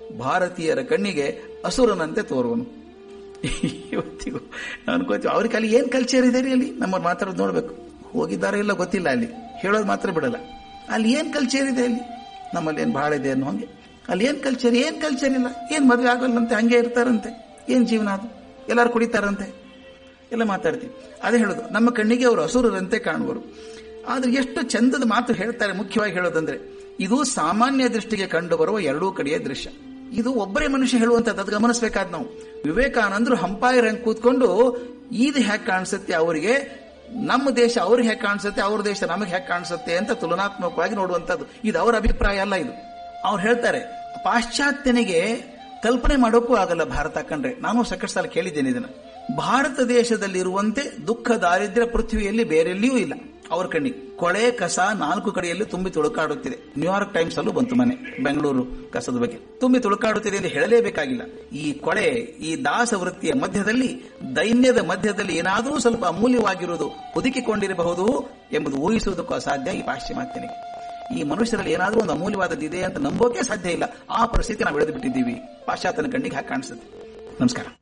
ಭಾರತೀಯರ ಕಣ್ಣಿಗೆ ಅಸುರನಂತೆ ತೋರುವನು ಇವತ್ತಿಗೂ ಅನ್ಕೋತೀವಿ ಅವ್ರಿಗೆ ಅಲ್ಲಿ ಏನ್ ಕಲ್ಚರ್ ಇದೆ ರೀ ಅಲ್ಲಿ ನಮ್ಮ ಮಾತಾಡೋದು ನೋಡ್ಬೇಕು ಹೋಗಿದ್ದಾರೆ ಇಲ್ಲ ಗೊತ್ತಿಲ್ಲ ಅಲ್ಲಿ ಹೇಳೋದು ಮಾತ್ರ ಬಿಡಲ್ಲ ಅಲ್ಲಿ ಏನ್ ಕಲ್ಚರ್ ಇದೆ ಅಲ್ಲಿ ನಮ್ಮಲ್ಲಿ ಏನ್ ಬಹಳ ಇದೆ ಅನ್ನೋ ಹಂಗೆ ಅಲ್ಲಿ ಏನ್ ಕಲ್ಚರ್ ಏನ್ ಕಲ್ಚರ್ ಇಲ್ಲ ಏನ್ ಮದುವೆ ಆಗಲ್ಲಂತೆ ಹಂಗೆ ಇರ್ತಾರಂತೆ ಏನ್ ಜೀವನ ಅದು ಎಲ್ಲಾರು ಕುಡಿತಾರಂತೆ ಎಲ್ಲ ಮಾತಾಡ್ತೀವಿ ಅದೇ ಹೇಳೋದು ನಮ್ಮ ಕಣ್ಣಿಗೆ ಅವರು ಅಸುರರಂತೆ ಕಾಣುವರು ಆದ್ರೆ ಎಷ್ಟು ಚಂದದ ಮಾತು ಹೇಳ್ತಾರೆ ಮುಖ್ಯವಾಗಿ ಹೇಳೋದಂದ್ರೆ ಇದು ಸಾಮಾನ್ಯ ದೃಷ್ಟಿಗೆ ಕಂಡು ಬರುವ ಎರಡೂ ಕಡೆಯ ದೃಶ್ಯ ಇದು ಒಬ್ಬರೇ ಮನುಷ್ಯ ಹೇಳುವಂತದ್ದು ಅದು ಗಮನಿಸಬೇಕಾದ್ ನಾವು ವಿವೇಕಾನಂದರು ಹಂಪಾಯರ್ ಹಂಗೆ ಕೂತ್ಕೊಂಡು ಇದು ಹೇಗೆ ಕಾಣಿಸುತ್ತೆ ಅವರಿಗೆ ನಮ್ಮ ದೇಶ ಅವ್ರಿಗೆ ಹೇಗೆ ಕಾಣಿಸುತ್ತೆ ಅವ್ರ ದೇಶ ನಮಗೆ ಹೇಗೆ ಕಾಣಿಸುತ್ತೆ ಅಂತ ತುಲನಾತ್ಮಕವಾಗಿ ನೋಡುವಂತದ್ದು ಇದು ಅವರ ಅಭಿಪ್ರಾಯ ಅಲ್ಲ ಇದು ಅವ್ರು ಹೇಳ್ತಾರೆ ಪಾಶ್ಚಾತ್ಯನಿಗೆ ಕಲ್ಪನೆ ಮಾಡೋಕ್ಕೂ ಆಗಲ್ಲ ಭಾರತ ಕಂಡ್ರೆ ನಾನು ಸಾಕಷ್ಟು ಸಲ ಕೇಳಿದ್ದೇನೆ ಇದನ್ನ ಭಾರತ ದೇಶದಲ್ಲಿರುವಂತೆ ದುಃಖ ದಾರಿದ್ರ್ಯ ಪೃಥ್ವಿಯಲ್ಲಿ ಬೇರೆಲ್ಲಿಯೂ ಇಲ್ಲ ಅವ್ರ ಕಣ್ಣಿಗೆ ಕೊಳೆ ಕಸ ನಾಲ್ಕು ಕಡೆಯಲ್ಲಿ ತುಂಬಿ ತುಳುಕಾಡುತ್ತಿದೆ ನ್ಯೂಯಾರ್ಕ್ ಟೈಮ್ಸ್ ಅಲ್ಲೂ ಬಂತು ಮನೆ ಬೆಂಗಳೂರು ಕಸದ ಬಗ್ಗೆ ತುಂಬಿ ತುಳುಕಾಡುತ್ತಿದೆ ಎಂದು ಹೇಳಲೇಬೇಕಾಗಿಲ್ಲ ಈ ಕೊಳೆ ಈ ದಾಸ ವೃತ್ತಿಯ ಮಧ್ಯದಲ್ಲಿ ದೈನ್ಯದ ಮಧ್ಯದಲ್ಲಿ ಏನಾದರೂ ಸ್ವಲ್ಪ ಅಮೂಲ್ಯವಾಗಿರುವುದು ಒದಗಿಕೊಂಡಿರಬಹುದು ಎಂಬುದು ಊಹಿಸುವುದಕ್ಕೂ ಅಸಾಧ್ಯ ಈ ಪಾಶ್ಚಿಮಾತ್ಯನಿಗೆ ಈ ಮನುಷ್ಯರಲ್ಲಿ ಏನಾದರೂ ಒಂದು ಅಮೂಲ್ಯವಾದದ್ದು ಇದೆ ಅಂತ ನಂಬೋಕೆ ಸಾಧ್ಯ ಇಲ್ಲ ಆ ಪರಿಸ್ಥಿತಿ ನಾವು ಬೆಳೆದು ಬಿಟ್ಟಿದ್ದೀವಿ ಪಾಶ್ಚಾತ್ಯನ ಕಣ್ಣಿಗೆ ಹಾಕಿ ಕಾಣಿಸುತ್ತೆ ನಮಸ್ಕಾರ